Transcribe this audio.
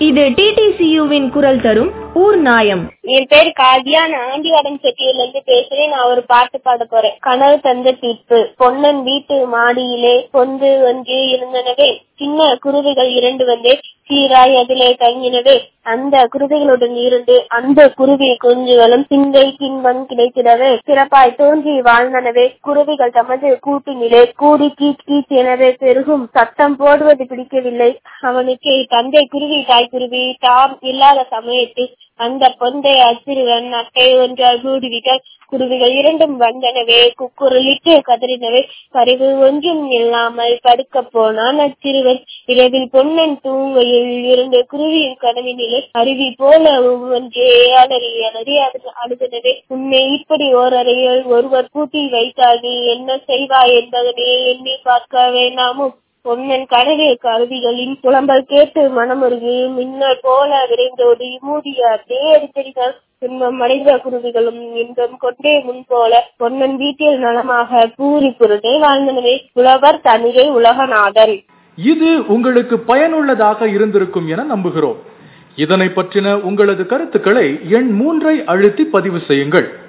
இது டிடிசியுவின் குரல் தரும் ஊர் நாயம் என் பேர் காவியா நான் ஆண்டிவாடம் செட்டியூர்ல இருந்து பேசுறேன் நான் ஒரு பாட்டு பாட போறேன் கனவு தந்த தீர்ப்பு பொன்னன் வீட்டு மாடியிலே பொந்து ஒன்று இருந்தனவே சின்ன குருவிகள் இரண்டு வந்து சீராய் அதிலே தங்கினவே அந்த குருவிகளுடன் இருந்து அந்த குருவி குஞ்சுகளும் சிங்கை கின்பம் கிடைத்திடவே சிறப்பாய் தோன்றி வாழ்ந்தனவே குருவிகள் தமது கூட்டினிலே கூடி கீச் கீச் எனவே பெருகும் சத்தம் போடுவது பிடிக்கவில்லை அவனுக்கு தந்தை குருவி தாய் குருவி தாம் இல்லாத சமயத்தில் அந்த பொந்தை அச்சிறுவன் அட்டை ஒன்றால் மூடிவிட்டால் குருவிகள் இரண்டும் வந்தனவே குக்குரலிட்டு கதறினவே பறிவு ஒன்றும் இல்லாமல் படுக்க போனான் அச்சிறுவன் இரவில் பொன்னன் தூங்கையில் இருந்த குருவியின் கனவினிலே அருவி போல ஒன்றே அலறி அலறி அழுதனவே உன்னை இப்படி ஓரறையில் ஒருவர் பூட்டி வைத்தால் நீ என்ன செய்வாய் என்பதனை எண்ணி பார்க்க வேண்டாமோ பொன்னன் கடலில் கருவிகளின் புலம்பல் கேட்டு மனமுருகி மின்னல் போல விரைந்தோடி மூடிய அப்படியே அடித்தடிகள் துன்பம் அடைந்த குருவிகளும் இன்பம் கொண்டே முன் போல பொன்னன் வீட்டில் நலமாக பூரி புரட்டே வாழ்ந்தனவே புலவர் தனிகை உலகநாதன் இது உங்களுக்கு பயனுள்ளதாக இருந்திருக்கும் என நம்புகிறோம் இதனை பற்றின உங்களது கருத்துக்களை எண் மூன்றை அழுத்தி பதிவு செய்யுங்கள்